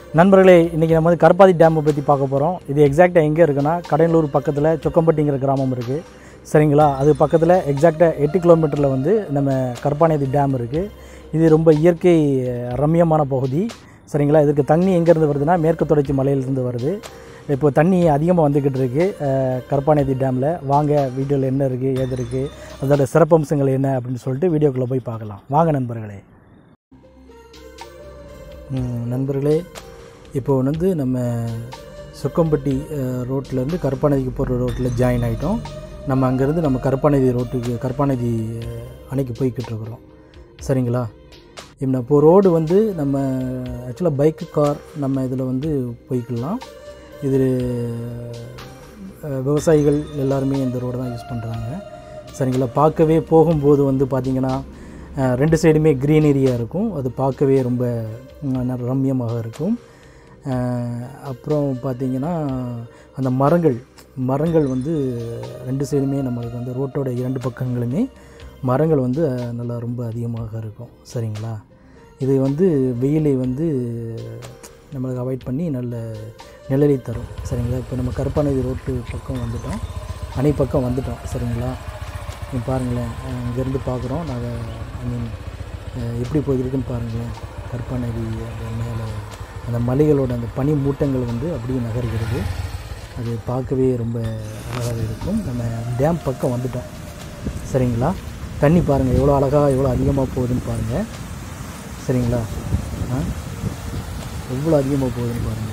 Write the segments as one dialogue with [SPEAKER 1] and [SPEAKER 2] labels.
[SPEAKER 1] நண்பர்களே இன்றைக்கி நம்ம வந்து கருப்பாதி டேமை பற்றி பார்க்க போகிறோம் இது எக்ஸாக்டாக எங்கே இருக்குன்னா கடலூர் பக்கத்தில் சொக்கம்பட்டிங்கிற கிராமம் இருக்குது சரிங்களா அது பக்கத்தில் எக்ஸாக்டாக எட்டு கிலோமீட்டரில் வந்து நம்ம கருப்பாநதி டேம் இருக்குது இது ரொம்ப இயற்கை அஹ், ரம்மியமான பகுதி சரிங்களா இதுக்கு தண்ணி எங்கேருந்து வருதுன்னா மேற்கு தொடர்ச்சி மலையிலிருந்து வருது இப்போ தண்ணி அதிகமாக வந்துக்கிட்டு இருக்குது அஹ், கருப்பாநதி டேமில் வாங்க வீடியோவில் என்ன இருக்குது ஏது இருக்குது அதோட சிறப்பம்சங்கள் என்ன அப்படின்னு சொல்லிட்டு வீடியோக்குள்ளே போய் பார்க்கலாம் வாங்க நண்பர்களே ம், நண்பர்களே இப்போ வந்து நம்ம சொக்கம்பட்டி ரோட்லேருந்து கருப்பாநதிக்கு போகிற ரோட்டில் ஜாயின் ஆகிட்டோம் நம்ம அங்கேருந்து நம்ம கருப்பாநதி ரோட்டுக்கு கருப்பாநதி அஹ், அணைக்கு போய்கிட்டு இருக்கிறோம் சரிங்களா இப்போ இப்போ ரோடு வந்து நம்ம ஆக்சுவலாக பைக்கு கார் நம்ம இதில் வந்து போய்க்கலாம் இது அஹ், விவசாயிகள் எல்லாருமே இந்த ரோடு தான் யூஸ் பண்ணுறாங்க சரிங்களா பார்க்கவே போகும்போது வந்து பார்த்திங்கன்னா அஹ், ரெண்டு சைடுமே க்ரீனரியாக இருக்கும் அது பார்க்கவே ரொம்ப ம், ந- ரம்மியமாக இருக்கும் அஹ், அப்புறம் பார்த்திங்கன்னா அந்த மரங்கள் மரங்கள் வந்து ரெண்டு சைடுமே நம்மளுக்கு வந்து ரோட்டோட இரண்டு பக்கங்களுமே மரங்கள் வந்து அஹ், நல்லா ரொம்ப அதிகமாக இருக்கும் சரிங்களா இது வந்து வெயிலை வந்து நம்மளுக்கு அவாய்ட் பண்ணி நல்ல நிழலை தரும் சரிங்களா இப்போ நம்ம கருப்பாநதி ரோட்டு பக்கம் வந்துட்டோம் அணை பக்கம் வந்துட்டோம் சரிங்களா நீங்க பாருங்களேன் அஹ் இங்கேருந்து பார்க்குறோம் நாங்கள் ஐ மீன் எப்படி போயிருக்குன்னு பாருங்களேன் கருப்பாநதி அந்த மேலே அந்த மலைகளோட அந்த பனி மூட்டங்கள் வந்து அப்படியே நகர்கிறது அது பார்க்கவே ரொம்ப அழகாக இருக்கும் நம்ம டேம் பக்கம் வந்துட்டோம் சரிங்களா தண்ணி பாருங்கள் எவ்வளோ அழகாக எவ்வளோ அதிகமாக போகுதுன்னு பாருங்கள் சரிங்களா ஆ எவ்வளோ அதிகமாக போகுதுன்னு பாருங்கள்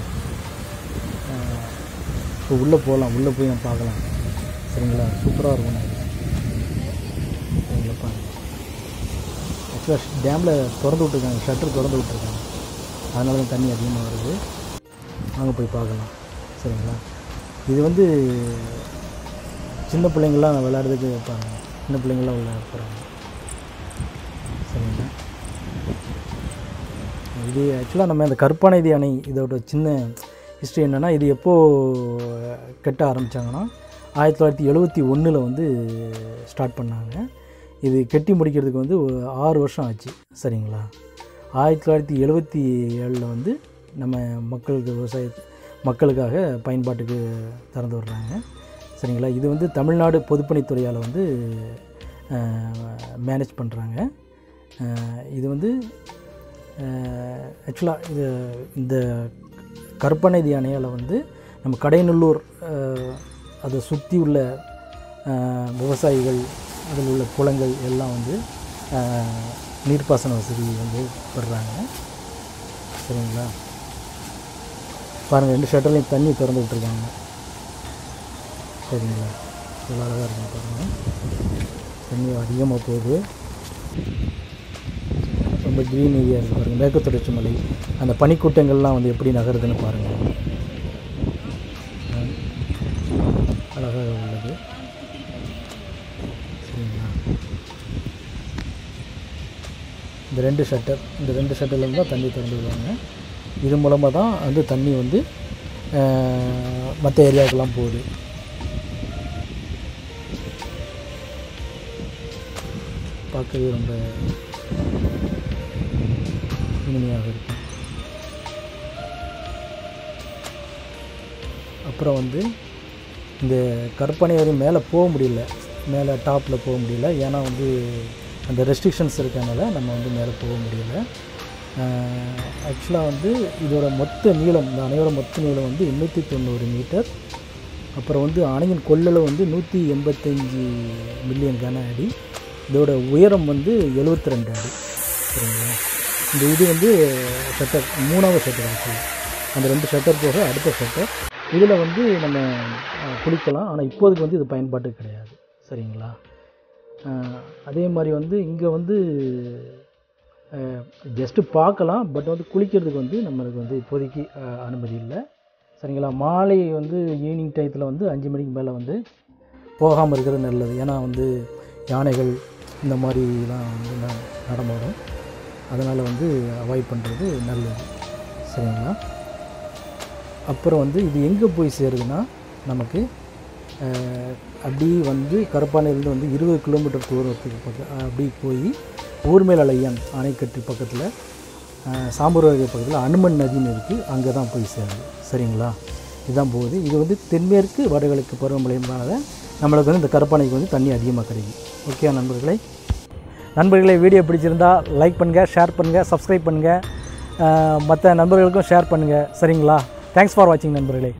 [SPEAKER 1] இப்போ உள்ளே போகலாம் உள்ளே போய் நம்ம பார்க்கலாம் சரிங்களா சூப்பராக இருக்கும் அது. சரிங்களா பாருங்கள் ஆக்சுவலாக டேமில் திறந்து விட்ருக்காங்க ஷட்டர் திறந்து விட்ருக்காங்க அதனால தான் தண்ணி அதிகமாக வருது வாங்க போய் பார்க்கலாம் சரிங்களா இது வந்து சின்ன பிள்ளைங்கள்லாம் விளையாடுறதுக்கு வைப்பாங்க சின்ன பிள்ளைங்கள்லாம் விளையாட போகிறாங்க சரிங்களா இது ஆக்சுவலாக நம்ம இந்த கருப்பாநதி அணை இதோட சின்ன ஹிஸ்ட்ரி என்னென்னா இது எப்போது கட்ட ஆரம்பித்தாங்கன்னா ஆயிரத்தி தொள்ளாயிரத்தி எழுபத்தி ஒன்றில் வந்து ஸ்டார்ட் பண்ணாங்க இது கட்டி முடிக்கிறதுக்கு வந்து ஒரு ஆறு வருஷம் ஆச்சு சரிங்களா ஆயிரத்தி தொள்ளாயிரத்தி எழுபத்தி ஏழில் வந்து நம்ம மக்களுக்கு விவசாய மக்களுக்காக பயன்பாட்டுக்கு திறந்து விடுறாங்க சரிங்களா இது வந்து தமிழ்நாடு பொதுப்பணித்துறையால் வந்து மேனேஜ் பண்ணுறாங்க இது வந்து ஆக்சுவலாக இது இந்த கருப்பநதி அணையால் வந்து நம்ம கடைநல்லூர் அஹ், அதை சுற்றி உள்ள அஹ், விவசாயிகள் அதில் உள்ள குளங்கள் எல்லாம் வந்து அஹ், நீர்ப்பாசன வசதி வந்து பெறுறாங்க சரிங்களா பாருங்கள் ரெண்டு ஷட்டர்லையும் தண்ணி திறந்து விட்டுருக்காங்க சரிங்களா இவ்வளோ அழகாக இருக்கும் பாருங்கள் தண்ணி அதிகமாக போகுது ரொம்ப க்ரீன் ஏரியா இருக்குது பாருங்கள் மேற்கு தொடர்ச்சி மலை அந்த பனிக்கூட்டங்கள்லாம் வந்து எப்படி நகருதுன்னு பாருங்கள் அழகாக உள்ளது சரிங்களா இந்த ரெண்டு ஷட்டர் இந்த ரெண்டு ஷட்டர்லேருந்து தான் தண்ணி திறந்து விடுவாங்க இது மூலமாக தான் வந்து தண்ணி வந்து மற்ற ஏரியாவுக்கெல்லாம் போகுது பார்க்கவே ரொம்ப இனிமையாக இருக்கும் அப்புறம் வந்து இந்த கற்பனை வரையும் மேலே போக முடியல மேலே டாப்பில் போக முடியல ஏன்னா வந்து அந்த ரெஸ்ட்ரிக்ஷன்ஸ் இருக்கனால நம்ம வந்து மேலே போக முடியல ஆக்சுவலாக வந்து இதோட மொத்த நீளம் இந்த அணையோட மொத்த நீளம் வந்து எண்ணூற்றி தொண்ணூறு மீட்டர் அப்புறம் வந்து அணையின் கொள்ளளவு வந்து நூற்றி எண்பத்தஞ்சு மில்லியன் கன அடி இதோட உயரம் வந்து 72 ரெண்டு அடி சரிங்களா இந்த இது வந்து ஷட்டர் மூணாவது ஷட்டர் ஆக்சுவலி அந்த ரெண்டு ஷட்டர் போக அடுத்த ஷட்டர் இதில் வந்து நம்ம அஹ், குளிக்கலாம் ஆனால் இப்போதைக்கு வந்து இது பயன்பாட்டுக்கு கிடையாது சரிங்களா அஹ், அதே மாதிரி வந்து இங்கே வந்து ஜஸ்ட்டு பார்க்கலாம் பட் வந்து குளிக்கிறதுக்கு வந்து நம்மளுக்கு வந்து இப்போதைக்கு அஹ், அனுமதி இல்லை சரிங்களா மாலை வந்து ஈவினிங் டயத்தில் வந்து அஞ்சு மணிக்கு மேலே வந்து போகாமல் இருக்கிறது நல்லது ஏன்னா வந்து யானைகள் இந்த மாதிரிலாம் வந்து ந- நடமாடும் அதனால் வந்து அவாய்ட் பண்ணுறது நல்லது சரிங்களா அப்புறம் வந்து இது எங்கே போய் சேருதுன்னா நமக்கு அஹ், அப்படி வந்து கருப்பானையிலேருந்து வந்து இருபது கிலோமீட்டர் தூரத்துக்கு பக்கம் அப்படி போய் ஊர்மேல் அலையான் அணைக்கட்டு பக்கத்தில் அஹ், சாம்பூர்வாக பக்கத்தில் அனுமன் நதின்னு இருக்குது அங்கே தான் போய் சேருது சரிங்களா இதுதான் போகுது இது வந்து தென்மேற்கு வடகிழக்கு பருவமழைனால நம்மளுக்கு வந்து இந்த கருப்பானைக்கு வந்து தண்ணி அதிகமாக கிடைக்கும் ஓகே நண்பர்களே நண்பர்களே வீடியோ பிடிச்சிருந்தா லைக் பண்ணுங்கள் ஷேர் பண்ணுங்கள் சப்ஸ்கிரைப் பண்ணுங்கள் மற்ற நண்பர்களுக்கும் ஷேர் பண்ணுங்கள் சரிங்களா தேங்க்ஸ் ஃபார் வாட்சிங் நண்பர்களே